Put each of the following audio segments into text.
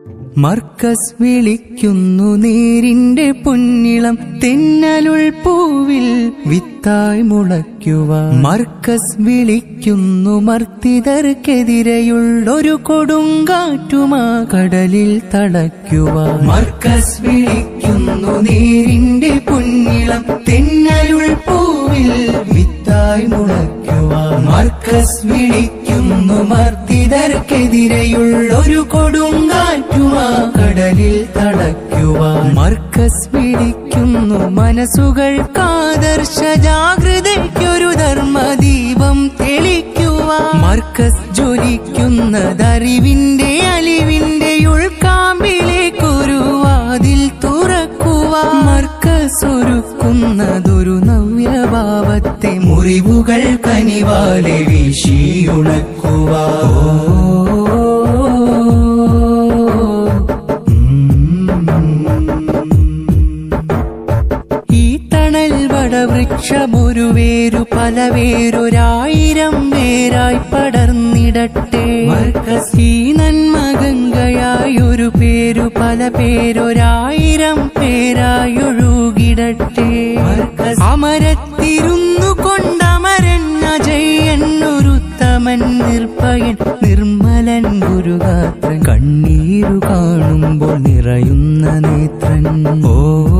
മർക്കസ് വിളിക്കുന്നു നേരിന്റെ പൊന്നിളം തെന്നലുൾ പൂവിൽ വിത്തായി മുളയ്ക്കുവ മർക്കസ് വിളിക്കുന്നു മർത്തിതർക്കെതിരെയുള്ളൊരു കൊടുങ്കാറ്റുമാ കടലിൽ തളയ്ക്കുവ മർക്കസ് വിളിക്കുന്നു നേരിന്റെ പൊന്നിളം തെന്നലുൾ പൂവിൽ വിത്തായി മുളയ്ക്കുവ മർക്കസ് വിളിക്കുന്നു മർത്തിതർക്കെതിരെയുള്ളൊരു കൊടുങ്കാറ്റുമാ കടലിൽ തടയ്ക്കുവാൻ മർക്കസ് വിളിക്കുന്നു മനസ്സുകൾക്കാദർശ ജാഗ്രതയ്ക്കൊരു ധർമ്മദീപം തെളിക്കുവാൻ മർക്കസ് ജ്വലിക്കുന്നതറിവിന്റെ അലിവിന്റെ ഉൾക്കാമ്പിലേക്കൊരു വാതിൽ തുറക്കുവാൻ മർക്കസ് ഒരുക്കുന്നതൊരു നവ്യഭാവത്തെ മുറിവുകൾ കനിവാലെ വീശിയുണക്കുവാ ഈ തണൽ വടവൃക്ഷമൊരു വേരു പല വേരൊരായിരം വേരായി പടർന്നിടട്ടെ ഈ നന്മഗംഗയായി ഒരു പേരു പല പേരൊരായിരം പേരായി ഒഴുകിടട്ടെ അമരത്തിരുന്നു കൊണ്ടമരൻ അജയ്യന്നൊരുത്തമൻ നിർഭയൻ നിർമ്മലൻ ഗുരുഗാത്രൻ കണ്ണീരു കാണുമ്പോൾ നിറയുന്ന നേത്രൻ ഓ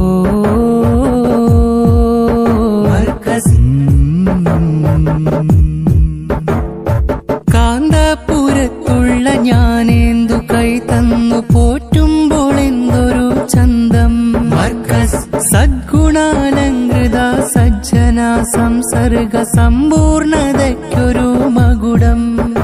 കാന്തപുരത്തുള്ള ഞാനേന്തു കൈ തന്നു പോറ്റുമ്പോൾ എന്തൊരു ചന്തം മർക്കസ് സദ്ഗുണാലങ്കൃത സജ്ജന സംസർഗ സമ്പൂർണതയ്ക്കൊരു മകുടം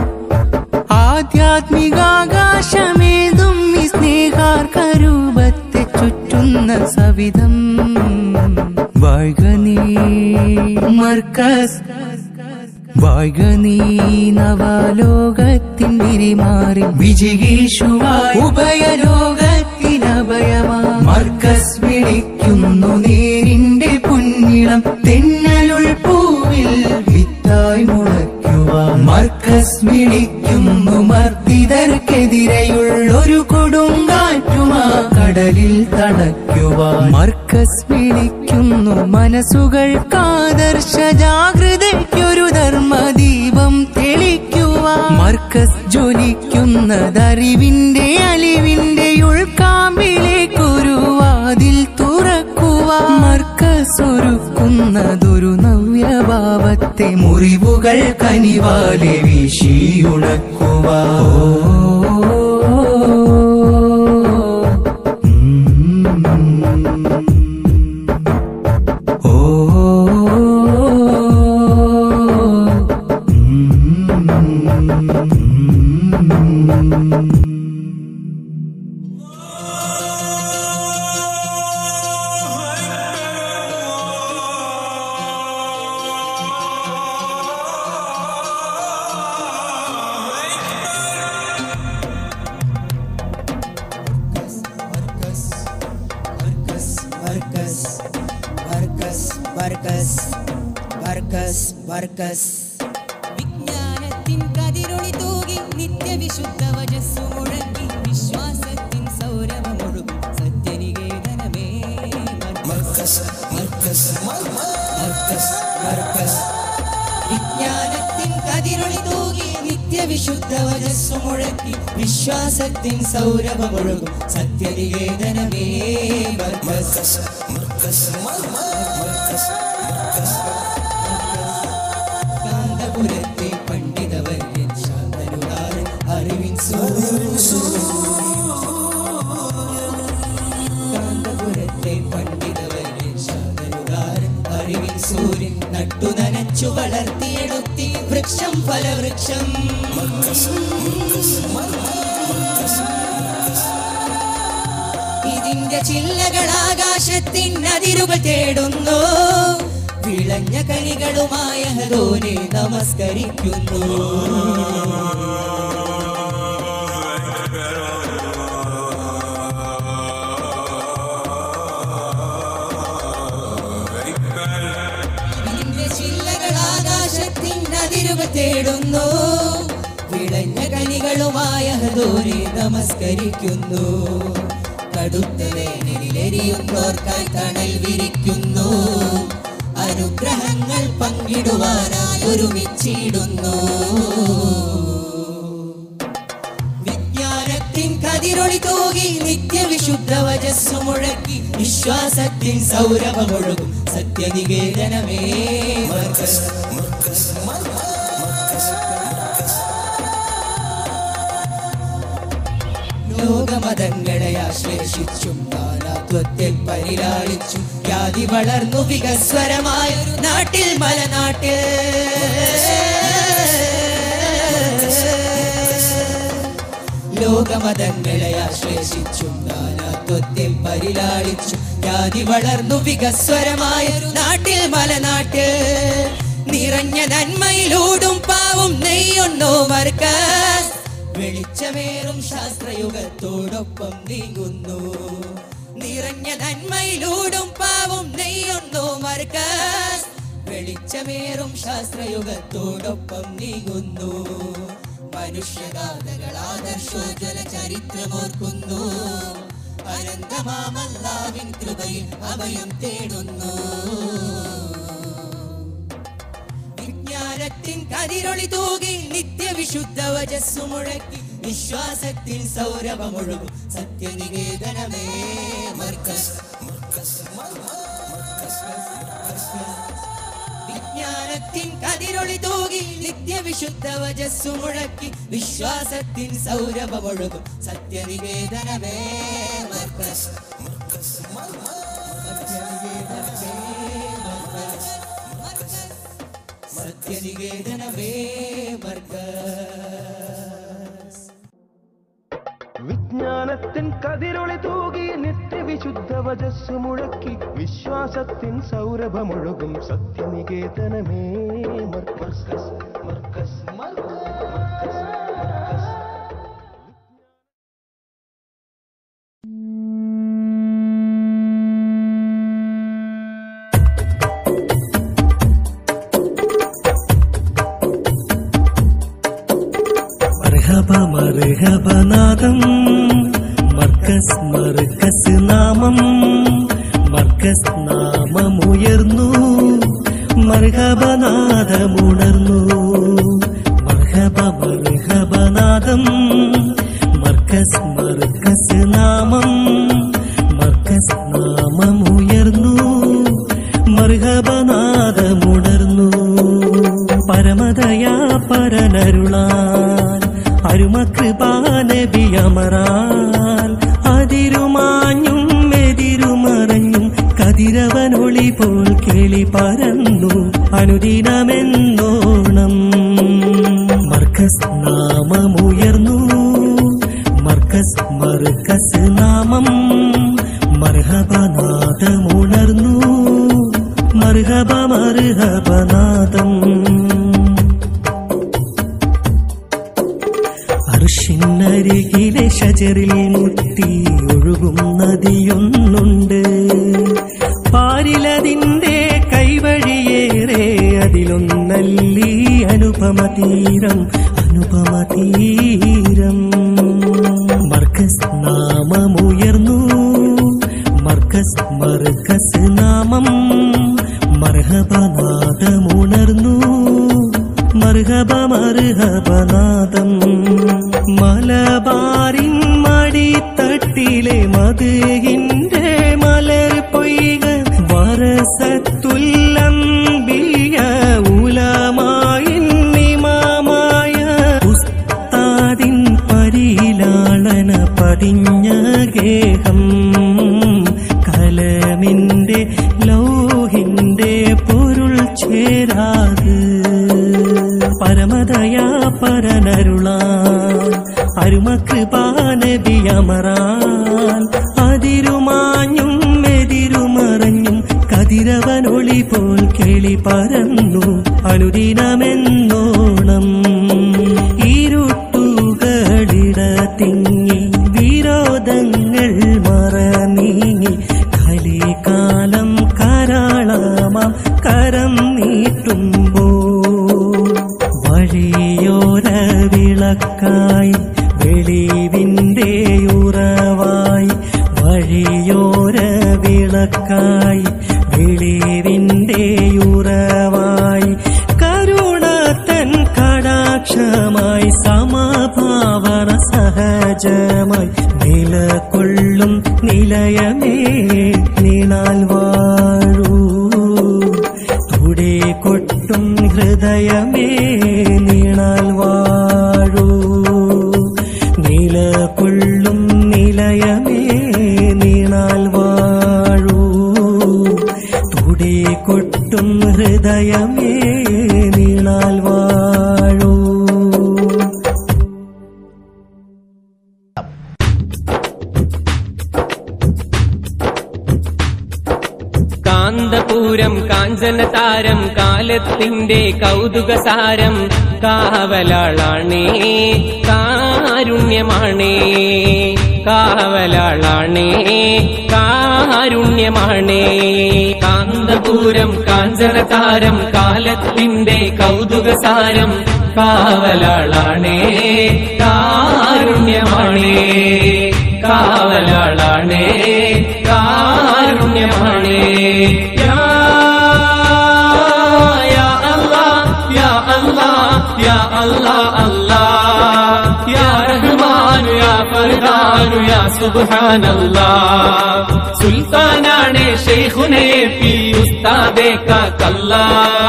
ആധ്യാത്മികാകാശമേതും ഈ സ്നേഹാർക്കരൂപത്തെ ചുറ്റുന്ന സവിധം വാഴ്ക നീ മർക്കസ് വാഴ്ക നീ നവലോകത്തിൻ വിരിമാറി വിജിഗീഷുവായി ഉഭയലോകത്തിനഭയമാ മർക്കസ് വിളിക്കുന്നു നേരിന്റെ പുന്നിളം തെന്നലുൾ പൂവിൽ വിത്തായി മുളയ്ക്കുവാൻ മർക്കസ് വിളിക്കുന്നു മർദ്ദിതർക്കെതിരെയുള്ളൊരു കൊടുങ്കാറ്റുമാ കടലിൽ തടയ്ക്കുവാൻ മർക്കസ് വിളിക്കുന്നു മനസ്സുകൾക്കാദർശ ജാഗ്രതയ്ക്കൊരു ധർമ്മദീപം തെളിക്കുവാൻ മർക്കസ് ജ്വലിക്കുന്നതറിവിന്റെ അലിവിന്റെ ഉൾക്കാമ്പിലേക്കൊരു വാതിൽ തുറക്കുവാൻ മർക്കസ് ഒരുക്കുന്നതൊരു നവ്യഭാവത്തെ മുറിവുകൾ കനിവാലെ വീശിയുണക്കുവാ ഓ വർക്കസ് വർക്കസ് വർക്കസ് വർക്കസ് വർക്കസ് വിജ്ഞാനത്തിൻ കതിരൊളി തൂകി നിത്യവിശുദ്ധ വജസ്സു മുഴക്കി വിശ്വാസത്തിൻ സൗരഭമൊഴുകും സത്യനികേതനമേ മർക്കസ് മർക്കസ് മർക്കസ് മർക്കസ് വിജ്ഞാനത്തിൻ കതിരൊളി തൂകി നിത്യവിശുദ്ധ വജസ്സു മുഴക്കി വിശ്വാസത്തിൻ സൗരഭമൊഴുകും സത്യനികേതനമേ മർക്കസ് മർക്കസ് മർക്കസ് മർക്കസ് കാന്തപുരത്തെ പണ്ഡിതവര്യൻ ശാന്തനുകാരൻ അറിവിൻ കാന്തപുരത്തെ പണ്ഡിതവര്യൻ ശാന്തനുകാരൻ അറിവിൻ സൂര്യൻ നട്ടു നനച്ചു വളർത്തിയെടുത്തി വൃക്ഷം ഫലവൃക്ഷം ഇതിന്റെ ചില്ലകൾ ആകാശത്തിൻ അതിരുകൾ തേടുന്നു വിളഞ്ഞ കനികളുമായ ഹരോനെ നമസ്കരിക്കുന്നു ഇതിന്റെ ചില്ലകൾ ആകാശത്തിൻ അതിരുകൾ തേടുന്നു വിളഞ്ഞ കനികളുമായ കനികളുമായ ഹദോനെ നമസ്കരിക്കുന്നു കടുത്ത വേനലിലെരിയുന്നോർക്കായി തണൽ വിരിക്കുന്നു അനുഗ്രഹങ്ങൾ പങ്കിടുവാനായി ഒരുമിച്ചിടുന്നു വിജ്ഞാനത്തിൻ കതിരൊളി തൂകി നിത്യവിശുദ്ധ വജസ്സു മുഴക്കി വിശ്വാസത്തിൻ സൗരഭമൊഴുകും സത്യനികേതനമേ മർക്കസ് ലോകമതങ്ങളെ ആശ്ലേഷിച്ചും നാനാത്വത്തിൽ പരിലാളിച്ചും ഖ്യാതി വളർന്നു വികസ്വരമായ ഒരു നാട്ടിൽ മലനാട്ടിൽ ലോകമതങ്ങളെ ആശ്ലേഷിച്ചും നാനാത്വത്തിൽ പരിലാളിച്ചും ഖ്യാതി വളർന്നു വികസ്വരമായ ഒരു നാട്ടിൽ മലനാട്ടിൽ നിറഞ്ഞ നന്മയിലൂടും പാവും നെയ്യുണ്ടോ മർക്കസ് വെളിച്ചമേറും ശാസ്ത്രയുഗത്തോടൊപ്പം നീങ്ങുന്നു നിറഞ്ഞ നന്മയിലൂടും പാവും നെയ്യുണ്ടോ മർക്കസ് വെളിച്ചമേറും ശാസ്ത്രയുഗത്തോടൊപ്പം നീങ്ങുന്നു മനുഷ്യഗാഥകൾ ആദർശോജ്വല ചരിത്രമോർക്കുന്നു അനന്തമാമല്ലാവിൻ കൃപയിൽ അഭയം തേടുന്നു വിജ്ഞാനത്തിൻ കതിരൊളി തൂകി നിത്യവിശുദ്ധ വജസ്സു മുഴക്കി വിശ്വാസത്തിൻ സൗരഭമൊഴുകും സത്യനികേതനമേ മർക്കസ് വിജ്ഞാനത്തിൻ കതിരൊളി തൂകി നിത്യവിശുദ്ധ വജസ്സു മുഴക്കി വിശ്വാസത്തിൻ സൗരഭമൊഴുകും സത്യനികേതനമേ മർക്കസ് സത്യനികേതനമേ മർക്കസ് സത്യനികേതനമേ മർക്കസ് വിജ്ഞാനത്തിൻ കതിരൊളി തൂകി നിത്യവിശുദ്ധ വജസ്സു മുഴക്കി വിശ്വാസത്തിൻ സൗരഭമൊഴുകും സത്യനികേതനമേ മർക്കസ് മർക്കസ് മർക്കസ് മർഹബ മർഹബ നാദം മർക്കസ് മർക്കസ് നാമം മർക്കസ് നാമമുയർന്നു മർഹബ നാദമുണർന്നു മർഹബ മർഹബ നാദം മർക്കസ് മർക്കസ് നാമം മർക്കസ് നാമമുയർന്നു മർഹബ നാദമുണർന്നു പരമദയാ പരനരുളാൻ അരുമകൃപാനബിയമറാൽ അതിരുമാഞ്ഞും എതിരുമറഞ്ഞും കതിരവനൊളി പോൽ കിളി പരന്നു അനുദിനമെന്നോണം മർക്കസ് നാമമുയർന്നു മർക്കസ് മർക്കസ് നാമം മർഹബനാഥമുണർന്നു മർഹബ മർഹബനാഥം അർഷിനരികിലെ ഷജറിൽ മുത്തി ഒഴുകും നദിയൊന്നുണ്ട് പാരിലതിന്റെ കൈവഴിയേറെ അതിലൊന്നല്ലി അനുപമ തീരം അനുപമ തീരം മർക്കസ് നാമമുയർന്നു മർക്കസ് മർക്കസ് നാമം മർഹബനാഥമുണർന്നു മർഹബ മർഹബനാഥം മലബാറിൻ മടിത്തട്ടിലെ മധുഹിന്റെ മലർ പൊയ്ക വരസത്തുല്ലംബിയ ഉലമായിൻ നിമാമായ ഉസ്താദിൻ പരിലാളന പതിഞ്ഞ ഗേഹം കലമിന്റെ ലൗഹിന്റെ പൊരുൾ ചേരാത് പരമദയാ പരനരുളാൻ അരുമകൃപാനബിയമറാൽ അതിരുമാഞ്ഞും എതിരുമറഞ്ഞും കതിരവനൊളി പോൽ കിളി പരന്നു അനുദിനമെന്നോണം ഇരുട്ടുകളിട തിങ്ങി വിരോധങ്ങൾ മറനീങ്ങി കലികാലം കരാളമാം കരം നീട്ടുമ്പോ വഴിയോര വിളക്കായി വെളിവിന്റെ ഉറവായി വഴിയോര വിളക്കായി വെളിവിന്റെ ഉറവായി കരുണത്തൻ കടാക്ഷമായി സമഭാവന സഹജമായി നിലകൊള്ളും നിലയമേ നീണാൽ വാഴൂ തുടെ കൊട്ടും ഹൃദയമേ നീണാൽ വാഴൂ നിലകൊള്ളും നിലയമേ നീണാൽ വാഴൂ തുടെ കൊട്ടും ഹൃദയമേ നീണാൽ വാഴൂ കാന്തപൂരം കാഞ്ചന താരം കാലത്തിന്റെ കൗതുകസാരം കാവലാളാണേ കാരുണ്യമാണേ കാവലാളാണേ കാരുണ്യമാണേ കാന്തപൂരം കാഞ്ചന താരം കാലത്തിന്റെ കൗതുകസാരം കാവലാളാണേ കാരുണ്യമാണേ കാവലാളാണേ കാരുണ്യമാണേ യാ യാ അല്ലാഹ് യാ അല്ലാഹ് യാ അല്ലാഹ് അല്ലാഹ് യാ റഹ്മാൻ യാ ഫർദാൻ യാ സുബ്ഹാനല്ലാഹ് സുൽത്താനാണ് ഷെയ്ഖുനെ പി ഉസ്താദേ കല്ലാ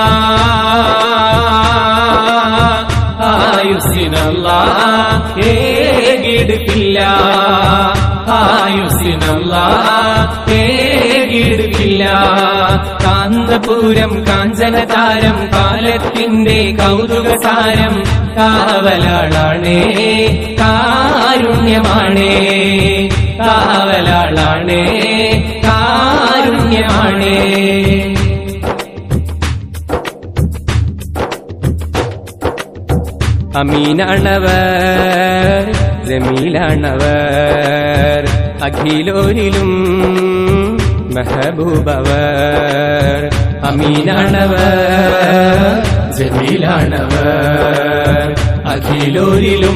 ആയുസിനല്ല ഏകിടുക്കില്ല ആയുസിനല്ല ഏകിടുക്കില്ല കാന്തപൂരം കാഞ്ചനതാരം കാലത്തിന്റെ കൗതുകസാരം കാവലാളാണേ കാരുണ്യമാണേ കാവലാളാണേ കാരുണ്യമാണേ അമീനാണവർ ജമീലാണവർ അഖിലോരിലും മെഹബൂബവർ അമീനാണവർ ജമീലാണവർ അഖിലോരിലും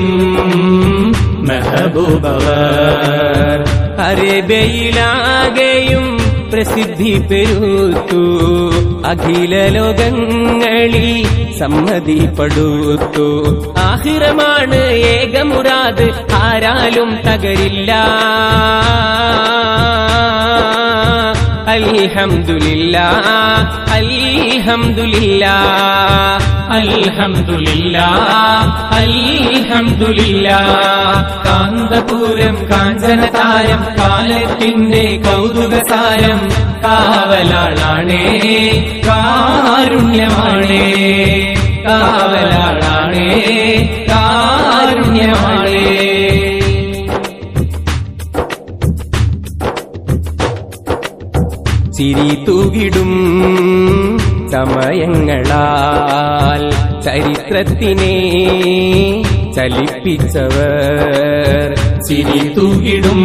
മെഹബൂബവർ അരേബയിലാകെയും പ്രസിദ്ധി പെരുത്തു അഖില ലോകങ്ങളിൽ സമ്മതിപ്പെടുത്തു ആഹിറമാണ് ഏകമുറാദ് ആരാലും തകരില്ല അൽഹംദുലില്ല അൽഹംദുലില്ല അൽഹംദുലില്ല അൽഹംദുലില്ല കാന്തപൂരം കാഞ്ചനതാരം കാലത്തിന്റെ കൗതുകസാരം കാവലാളാണേ കാരുണ്യമാണേ കാവലാളാണേ കാരുണ്യമാണേ ചിരി തൂകിടും സമയങ്ങളാൽ ചരിത്രത്തിനെ ചലിപ്പിച്ചവർ ചിരി തൂകിടും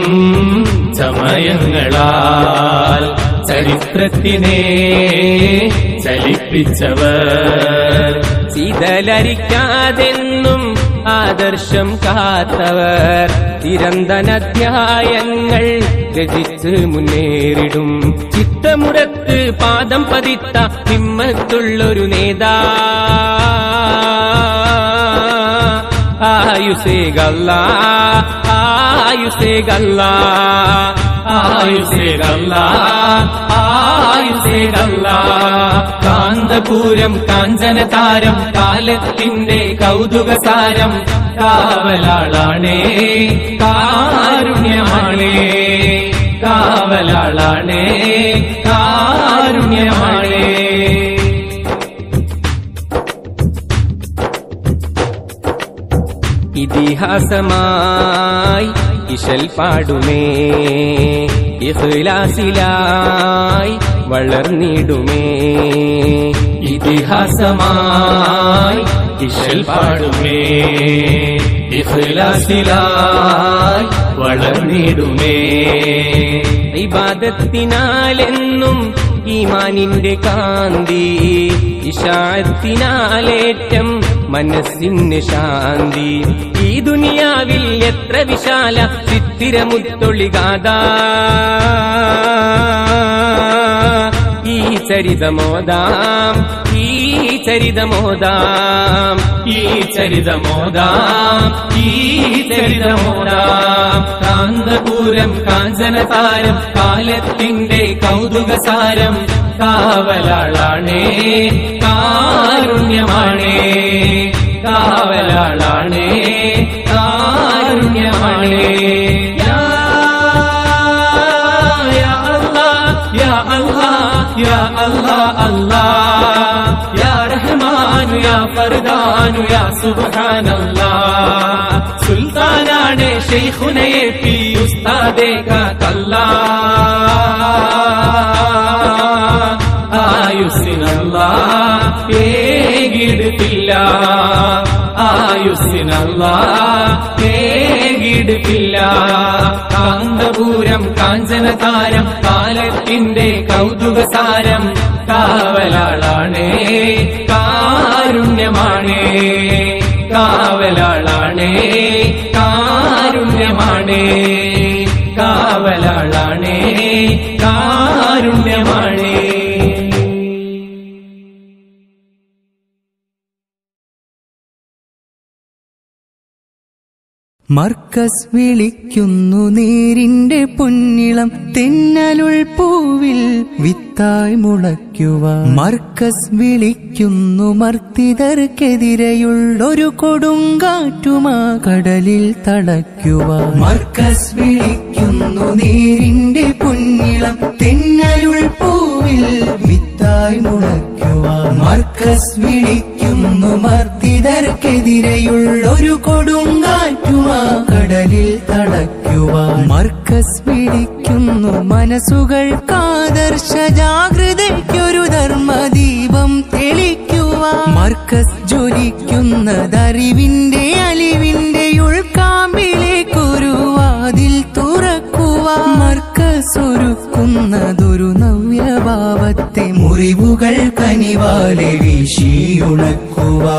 സമയങ്ങളാൽ ചരിത്രത്തിനെ ചലിപ്പിച്ചവർ ചിതലരിക്കാതെന്നും ആദർശം കാത്തവർ ചിരന്തനധ്യായങ്ങൾ രചിച്ച് മുന്നേറിടും ചിത്തമുറത്ത് പാദം പതിത്ത ഹിമ്മത്തുള്ളൊരു നേതാ ആയുസേ ഗല്ല ആയുസേ ഗല്ല ആയുസേ ഗല്ല ആയുസേ ഗല്ല കാന്തപൂരം കാഞ്ചനതാരം കാലത്തിന്റെ കൗതുകസാരം കാവലാളാണേ കാരുണ്യമാണേ കാവലാളാണേ കാരുണ്യമാണേ ഇതിഹാസമായി ഇശൽ പാടുമേ ഇഖ്ലാസിലായി വളർന്നിടുമേ ഇതിഹാസമായി ഇശൽ പാടുമേ ഇഖ്ലാസിലായി വളർന്നിടുമേ ഇബാദത്തിനാലെന്നും ഈമാനിന്റെ കാന്തി ഇഷാത്തിനാലേറ്റം മനസ്സിന് ശാന്തി ഈ ദുനിയാവിൽ എത്ര വിശാല ചിത്തിരമുത്തൊളികാത ഈ ചരിതമോദാം ഈ ചരിതമോദാം ഈ ചരിതമോദാം ഈ ചരിതമോദാം കാന്തപൂരം കാഞ്ചനതാരം കാലത്തിന്റെ കൗതുകസാരം കാവലാളാണേ കാരുണ്യമാണേ കാവലാളാണേ കാരുണ്യമാണേ യാ യാ അല്ലാഹ് യാ അല്ലാഹ് യാ അല്ലാഹ് അല്ലാഹ് യാ റഹ്മാനു യാ ഫർദാനു യാ സുബ്ഹാനല്ലാഹ് സുൽത്താനാണ് ഷെയ്ഖുനയെ പി ഉസ്താദേ കാക്കല്ലാ ആയുസ്സിനല്ല ഏകിടുത്തില്ല ആയുസ്സിനല്ല ഏകിടുത്തില്ല കാന്തപൂരം കാഞ്ചനതാരം കാലത്തിന്റെ കൗതുകസാരം കാവലാളാണേ കാരുണ്യമാണേ കാവലാളാണേ കാരുണ്യമാണേ കാവലാളാണേ കാരുണ്യമാണേ മർക്കസ് വിളിക്കുന്നു നേരിന്റെ പൊന്നിളം തെന്നലുൾ പൂവിൽ വിത്തായി മുളയ്ക്കുവാൻ മർക്കസ് വിളിക്കുന്നു മർത്തിതർക്കെതിരെയുള്ളൊരു കൊടുങ്കാറ്റുമാ കടലിൽ തടയ്ക്കുവാൻ മർക്കസ് വിളിക്കുന്നു നേരിന്റെ പൊന്നിളം തെന്നലുൾ പൂവിൽ വിത്തായി മുളയ്ക്കുവാൻ മർക്കസ് വിളിക്കുന്നു മർത്തിതർക്കെതിരെയുള്ളൊരു കൊടുങ്കാറ്റുമാ കടലിൽ തടയ്ക്കുവാൻ മർക്കസ് വിളിക്കുന്നു മനസ്സുകൾക്കാദർശ ജാഗ്രതയ്ക്കൊരു ധർമ്മദീപം തെളിക്കുവാൻ മർക്കസ് ജ്വലിക്കുന്നതറിവിന്റെ അലിവിന്റെ ഉൾക്കാമ്പിലേക്കൊരു വാതിൽ തുറക്കുവാൻ മർക്കസ് ഒരുക്കുന്നതൊരു നവ്യഭാവത്തെ മുറിവുകൾ കനിവാലെ വീശിയുണക്കുവാ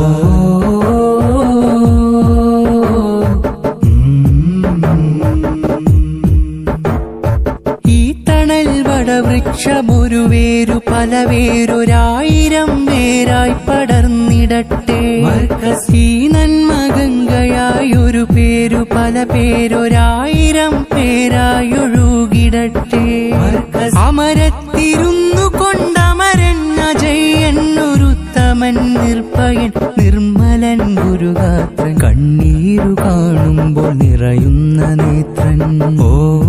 ഈ തണൽ വടവൃക്ഷമൊരു വേരു പല വേരൊരായിരം വേരായി പടർന്നിടട്ടെ ഈ നന്മഗംഗയായി ഒരു പേരു പല പേരൊരായിരം പേരായി ഒഴുകിടട്ടെ അമരത്തിരുന്നു കൊണ്ടമരൻ അജയ്യന്നൊരുത്തമൻ നിർഭയൻ നിർമ്മലൻ ഗുരുഗാത്രൻ കണ്ണീരു കാണുമ്പോൾ നിറയുന്ന നേത്രൻ ഓ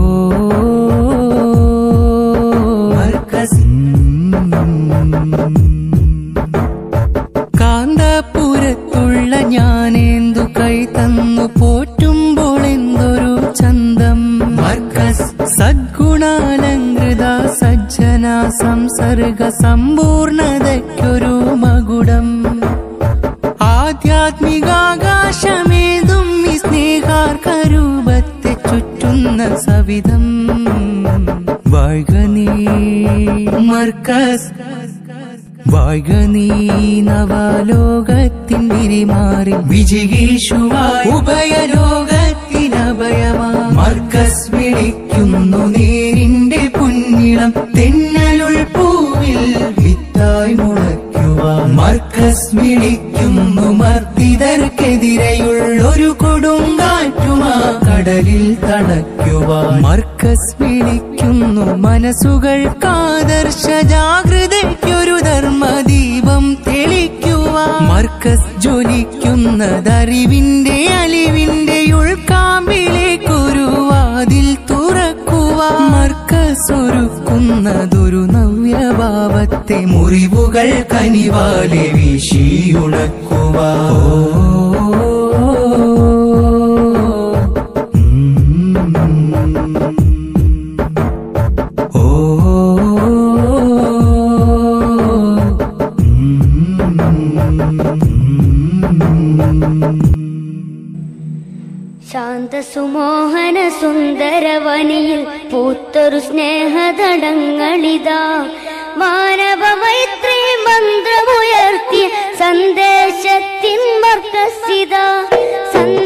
കാന്തപുരത്തുള്ള ഞാനേന്തു കൈ തന്നു പോറ്റുമ്പോൾ എന്തൊരു ചന്തം സദ്ഗുണാലങ്കൃത സജ്ജന സംസർഗ സമ്പൂർണതയ്ക്കൊരു മകുടം ആധ്യാത്മികാകാശമേതും ഈ സ്നേഹാർക്കരൂപത്തെ ചുറ്റുന്ന സവിധം വാഴ്ക നീ മർക്കസ് വാഴ്ക നീ നവലോകത്തിൻ വിരിമാറി വിജിഗീഷുവായി ഉഭയലോകത്തിനഭയമാ മർക്കസ് വിളിക്കുന്നു നേരിന്റെ പുന്നിളം തെന്നലുൾ പൂവിൽ വിത്തായി മുളയ്ക്കുവാൻ മർക്കസ് വിളിക്കുന്നു മർദ്ദിതർക്കെതിരെയുള്ളൊരു കൊടുങ്കാറ്റുമാ കടലിൽ തടയ്ക്കുവാൻ മർക്കസ് വിളിക്കുന്നു മനസ്സുകൾക്കാദർശ ജാഗ്രതയ്ക്കൊരു ധർമ്മദീപം തെളിക്കുവാൻ മർക്കസ് ജ്വലിക്കുന്നതറിവിന്റെ അലിവിന്റെ ഉൾക്കാമ്പിലേക്കൊരു വാതിൽ തുറക്കുവാൻ മർക്കസ് ഒരുക്കുന്നതൊരു നവ്യഭാവത്തെ മുറിവുകൾ കനിവാലെ വീശിയുണക്കുവാ ഓ ശാന്തസുമോഹന സുന്ദരവനിയിൽ പൂത്തൊരു സ്നേഹതടങ്ങളിതാ മാനവ മൈത്രി മന്ത്രമുയർത്തിയ സന്ദേശത്തിൻ മർക്കസിത സന്ദേശ